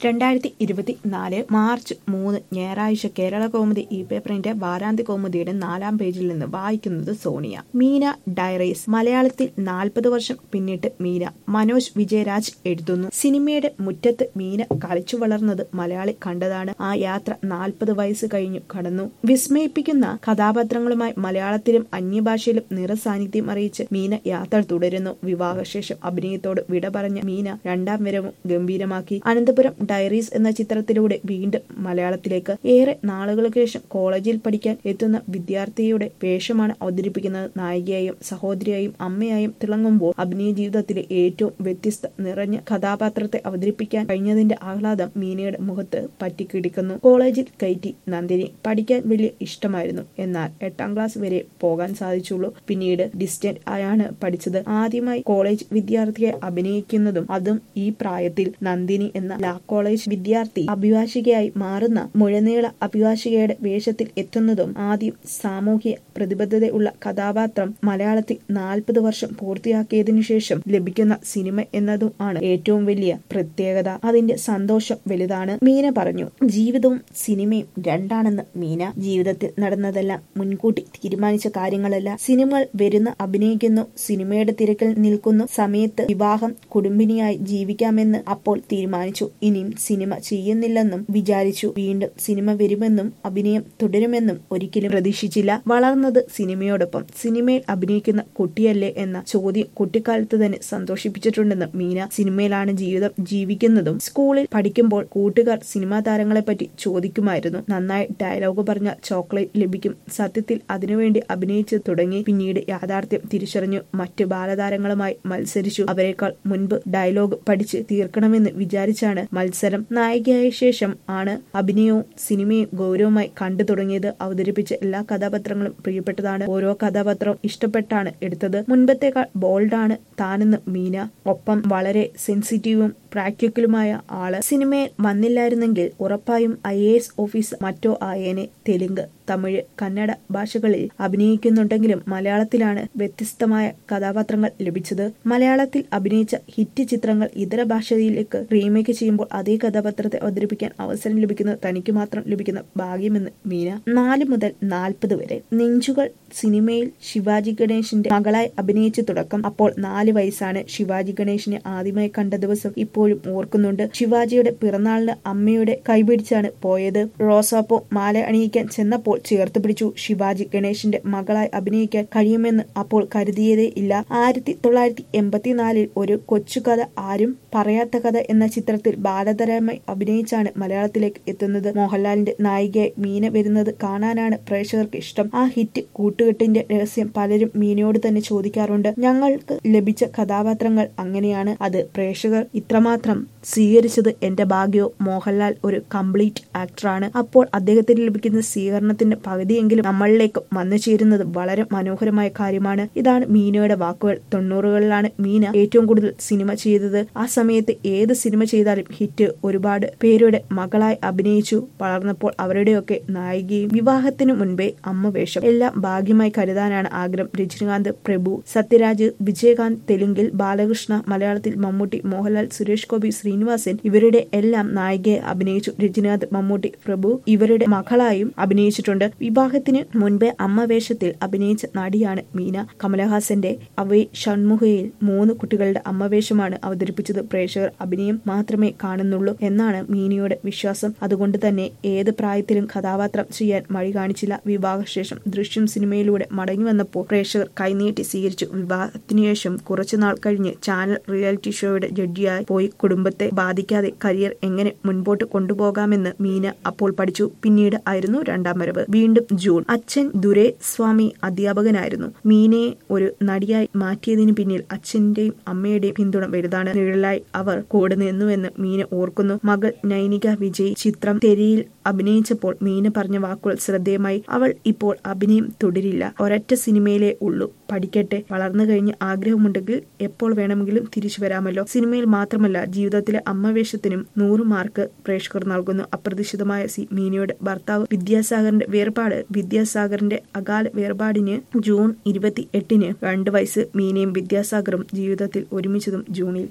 രണ്ടായിരത്തി ഇരുപത്തിനാല് മാർച്ച് മൂന്ന് ഞായറാഴ്ച കേരള കൗമുദി ഇ പേപ്പറിന്റെ വാരാന്ത്യ കൗമുദിയുടെ നാലാം പേജിൽ നിന്ന് വായിക്കുന്നത് സോണിയ മീന ഡയറീസ് മലയാളത്തിൽ നാൽപ്പത് വർഷം പിന്നിട്ട് മീന മനോജ് വിജയരാജ് എഴുതുന്നു സിനിമയുടെ മുറ്റത്ത് മീന കളിച്ചു വളർന്നത് മലയാളി കണ്ടതാണ് ആ യാത്ര നാൽപ്പത് വയസ്സ് കഴിഞ്ഞു കടന്നു വിസ്മയിപ്പിക്കുന്ന കഥാപാത്രങ്ങളുമായി മലയാളത്തിലും അന്യഭാഷയിലും നിറസാന്നിധ്യം അറിയിച്ച് മീന യാത്ര തുടരുന്നു വിവാഹശേഷം അഭിനയത്തോട് വിട പറഞ്ഞ മീന രണ്ടാം വരവും ഗംഭീരമാക്കി അനന്തപുരം ഡയറീസ് എന്ന ചിത്രത്തിലൂടെ വീണ്ടും മലയാളത്തിലേക്ക് ഏറെ നാളുകൾക്ക് ശേഷം കോളേജിൽ പഠിക്കാൻ എത്തുന്ന വിദ്യാർത്ഥിയുടെ വേഷമാണ് അവതരിപ്പിക്കുന്നത് നായികയായും സഹോദരിയായും അമ്മയായും തിളങ്ങുമ്പോൾ അഭിനയ ജീവിതത്തിലെ ഏറ്റവും വ്യത്യസ്ത നിറഞ്ഞ കഥാപാത്രത്തെ അവതരിപ്പിക്കാൻ കഴിഞ്ഞതിന്റെ ആഹ്ലാദം മീനയുടെ മുഖത്ത് പറ്റിക്കിടിക്കുന്നു കോളേജിൽ കയറ്റി നന്ദിനി പഠിക്കാൻ വലിയ ഇഷ്ടമായിരുന്നു എന്നാൽ എട്ടാം ക്ലാസ് വരെ പോകാൻ സാധിച്ചുള്ളൂ പിന്നീട് ഡിസ്റ്റന്റ് ആയാണ് പഠിച്ചത് ആദ്യമായി കോളേജ് വിദ്യാർത്ഥിയെ അഭിനയിക്കുന്നതും അതും ഈ പ്രായത്തിൽ നന്ദിനി എന്ന ലാ കോളേജ് വിദ്യാർത്ഥി അഭിഭാഷികയായി മാറുന്ന മുഴനീള അഭിഭാഷികയുടെ വേഷത്തിൽ എത്തുന്നതും ആദ്യം സാമൂഹ്യ പ്രതിബദ്ധതയുള്ള കഥാപാത്രം മലയാളത്തിൽ നാൽപ്പത് വർഷം പൂർത്തിയാക്കിയതിനു ശേഷം ലഭിക്കുന്ന സിനിമ എന്നതും ആണ് ഏറ്റവും വലിയ പ്രത്യേകത അതിന്റെ സന്തോഷം വലുതാണ് മീന പറഞ്ഞു ജീവിതവും സിനിമയും രണ്ടാണെന്ന് മീന ജീവിതത്തിൽ നടന്നതെല്ലാം മുൻകൂട്ടി തീരുമാനിച്ച കാര്യങ്ങളല്ല സിനിമകൾ വരുന്ന അഭിനയിക്കുന്നു സിനിമയുടെ തിരക്കിൽ നിൽക്കുന്നു സമയത്ത് വിവാഹം കുടുംബിനിയായി ജീവിക്കാമെന്ന് അപ്പോൾ തീരുമാനിച്ചു ഇനിയും സിനിമ ചെയ്യുന്നില്ലെന്നും വിചാരിച്ചു വീണ്ടും സിനിമ വരുമെന്നും അഭിനയം തുടരുമെന്നും ഒരിക്കലും പ്രതീക്ഷിച്ചില്ല വളർന്നത് സിനിമയോടൊപ്പം സിനിമയിൽ അഭിനയിക്കുന്ന കുട്ടിയല്ലേ എന്ന ചോദ്യം കുട്ടിക്കാലത്ത് തന്നെ സന്തോഷിപ്പിച്ചിട്ടുണ്ടെന്ന് മീന സിനിമയിലാണ് ജീവിതം ജീവിക്കുന്നതും സ്കൂളിൽ പഠിക്കുമ്പോൾ കൂട്ടുകാർ സിനിമാ താരങ്ങളെ പറ്റി ചോദിക്കുമായിരുന്നു നന്നായി ഡയലോഗ് പറഞ്ഞ ചോക്ലേറ്റ് ലഭിക്കും സത്യത്തിൽ അതിനുവേണ്ടി അഭിനയിച്ചു തുടങ്ങി പിന്നീട് യാഥാർത്ഥ്യം തിരിച്ചറിഞ്ഞു മറ്റു ബാലതാരങ്ങളുമായി മത്സരിച്ചു അവരെക്കാൾ മുൻപ് ഡയലോഗ് പഠിച്ച് തീർക്കണമെന്ന് വിചാരിച്ചാണ് മത്സരം നായികയായ ശേഷം ആണ് അഭിനയവും സിനിമയും ഗൗരവമായി കണ്ടു തുടങ്ങിയത് അവതരിപ്പിച്ച എല്ലാ കഥാപാത്രങ്ങളും പ്രിയപ്പെട്ടതാണ് ഓരോ കഥാപാത്രവും ഇഷ്ടപ്പെട്ടാണ് എടുത്തത് മുൻപത്തേക്കാൾ ബോൾഡാണ് താനെന്ന് മീന ഒപ്പം വളരെ സെൻസിറ്റീവും പ്രാക്ടിക്കലുമായ ആള് സിനിമയിൽ വന്നില്ലായിരുന്നെങ്കിൽ ഉറപ്പായും ഐ എ എസ് ഓഫീസ് മറ്റോ ആയേനെ തെലുങ്ക് തമിഴ് കന്നഡ ഭാഷകളിൽ അഭിനയിക്കുന്നുണ്ടെങ്കിലും മലയാളത്തിലാണ് വ്യത്യസ്തമായ കഥാപാത്രങ്ങൾ ലഭിച്ചത് മലയാളത്തിൽ അഭിനയിച്ച ഹിറ്റ് ചിത്രങ്ങൾ ഇതര ഭാഷയിലേക്ക് റീമേക്ക് ചെയ്യുമ്പോൾ അതേ കഥാപാത്രത്തെ അവതരിപ്പിക്കാൻ അവസരം ലഭിക്കുന്നത് തനിക്ക് മാത്രം ലഭിക്കുന്ന ഭാഗ്യമെന്ന് മീന നാല് മുതൽ നാൽപ്പത് വരെ നെഞ്ചുകൾ സിനിമയിൽ ശിവാജി ഗണേഷിന്റെ മകളായി അഭിനയിച്ച തുടക്കം അപ്പോൾ നാല് വയസ്സാണ് ശിവാജി ഗണേഷിനെ ആദ്യമായി കണ്ട ദിവസം ഇപ്പോഴും ഓർക്കുന്നുണ്ട് ശിവാജിയുടെ പിറന്നാളിന് അമ്മയുടെ കൈപിടിച്ചാണ് പോയത് റോസാപ്പോ മാല അണിയിക്കാൻ ചെന്നപ്പോൾ ചേർത്ത് പിടിച്ചു ശിവാജി ഗണേഷിന്റെ മകളായി അഭിനയിക്കാൻ കഴിയുമെന്ന് അപ്പോൾ കരുതിയതേ ഇല്ല ആയിരത്തി തൊള്ളായിരത്തി എൺപത്തിനാലിൽ ഒരു കൊച്ചു കഥ ആരും പറയാത്ത കഥ എന്ന ചിത്രത്തിൽ ബാലതരമായി അഭിനയിച്ചാണ് മലയാളത്തിലേക്ക് എത്തുന്നത് മോഹൻലാലിന്റെ നായികയായി മീന വരുന്നത് കാണാനാണ് പ്രേക്ഷകർക്ക് ഇഷ്ടം ആ ഹിറ്റ് കൂട്ടുകെട്ടിന്റെ രഹസ്യം പലരും മീനയോട് തന്നെ ചോദിക്കാറുണ്ട് ഞങ്ങൾക്ക് ലഭിച്ച കഥാപാത്രങ്ങൾ അങ്ങനെയാണ് അത് പ്രേക്ഷകർ ഇത്രമാത്രം സ്വീകരിച്ചത് എന്റെ ഭാഗ്യോ മോഹൻലാൽ ഒരു കംപ്ലീറ്റ് ആക്ടറാണ് അപ്പോൾ അദ്ദേഹത്തിന് ലഭിക്കുന്ന സ്വീകരണത്തിന്റെ പകുതിയെങ്കിലും നമ്മളിലേക്ക് വന്നു ചേരുന്നത് വളരെ മനോഹരമായ കാര്യമാണ് ഇതാണ് മീനയുടെ വാക്കുകൾ തൊണ്ണൂറുകളിലാണ് മീന ഏറ്റവും കൂടുതൽ സിനിമ ചെയ്തത് ആ സമയത്ത് ഏത് സിനിമ ചെയ്താലും ഹിറ്റ് ഒരുപാട് പേരുടെ മകളായി അഭിനയിച്ചു വളർന്നപ്പോൾ അവരുടെയൊക്കെ നായികയും വിവാഹത്തിനു മുൻപേ അമ്മ വേഷം എല്ലാം ഭാഗ്യമായി കരുതാനാണ് ആഗ്രഹം രജനികാന്ത് പ്രഭു സത്യരാജ് വിജയകാന്ത് തെലുങ്കിൽ ബാലകൃഷ്ണ മലയാളത്തിൽ മമ്മൂട്ടി മോഹൻലാൽ സുരേഷ് ഗോപി ശ്രീനിവാസൻ ഇവരുടെ എല്ലാം നായികയെ അഭിനയിച്ചു രജനികാന്ത് മമ്മൂട്ടി പ്രഭു ഇവരുടെ മകളായും അഭിനയിച്ചിട്ടുണ്ട് വിവാഹത്തിന് മുൻപേ അമ്മ വേഷത്തിൽ അഭിനയിച്ച നടിയാണ് മീന കമലഹാസന്റെ അവേ ഷൺമുഖയിൽ മൂന്ന് കുട്ടികളുടെ അമ്മവേഷമാണ് അവതരിപ്പിച്ചത് പ്രേക്ഷകർ അഭിനയം മാത്രമേ കാണുന്നുള്ളൂ എന്നാണ് മീനയുടെ വിശ്വാസം അതുകൊണ്ട് തന്നെ ഏത് പ്രായത്തിലും കഥാപാത്രം ചെയ്യാൻ മടി കാണിച്ചില്ല വിവാഹശേഷം ദൃശ്യം സിനിമയിലൂടെ മടങ്ങി വന്നപ്പോൾ പ്രേക്ഷകർ കൈനീട്ടി സ്വീകരിച്ചു വിവാഹത്തിനു ശേഷം കുറച്ചുനാൾ കഴിഞ്ഞ് ചാനൽ റിയാലിറ്റി ഷോയുടെ ജഡ്ജിയായി പോയി കുടുംബത്തെ ബാധിക്കാതെ കരിയർ എങ്ങനെ മുൻപോട്ട് കൊണ്ടുപോകാമെന്ന് മീന അപ്പോൾ പഠിച്ചു പിന്നീട് ആയിരുന്നു രണ്ടാം വരവ് വീണ്ടും ജൂൺ അച്ഛൻ ദുരേ സ്വാമി അധ്യാപകനായിരുന്നു മീനയെ ഒരു നടിയായി മാറ്റിയതിനു പിന്നിൽ അച്ഛന്റെയും അമ്മയുടെയും പിന്തുണ വലുതാണ് നിഴലായി അവർ കൂടെ നിന്നുവെന്ന് മീന ഓർക്കുന്നു മകൾ നൈനിക വിജയ് ചിത്രം തെരിയിൽ അഭിനയിച്ചപ്പോൾ മീന പറഞ്ഞ വാക്കുകൾ ശ്രദ്ധേയമായി അവൾ ഇപ്പോൾ അഭിനയം തുടരില്ല ഒരൊറ്റ സിനിമയിലേ ഉള്ളൂ പഠിക്കട്ടെ വളർന്നു കഴിഞ്ഞ് ആഗ്രഹമുണ്ടെങ്കിൽ എപ്പോൾ വേണമെങ്കിലും തിരിച്ചു വരാമല്ലോ സിനിമയിൽ മാത്രമല്ല ജീവിതത്തിലെ അമ്മവേഷത്തിനും നൂറ് മാർക്ക് പ്രേക്ഷകർ നൽകുന്നു അപ്രതീക്ഷിതമായ സി മീനയുടെ ഭർത്താവ് വിദ്യാസാഗറിന്റെ വേർപാട് വിദ്യാസാഗറിന്റെ അകാല വേർപാടിന് ജൂൺ ഇരുപത്തി എട്ടിന് രണ്ട് വയസ്സ് മീനയും വിദ്യാസാഗറും ജീവിതത്തിൽ ഒരുമിച്ചതും ജൂണിൽ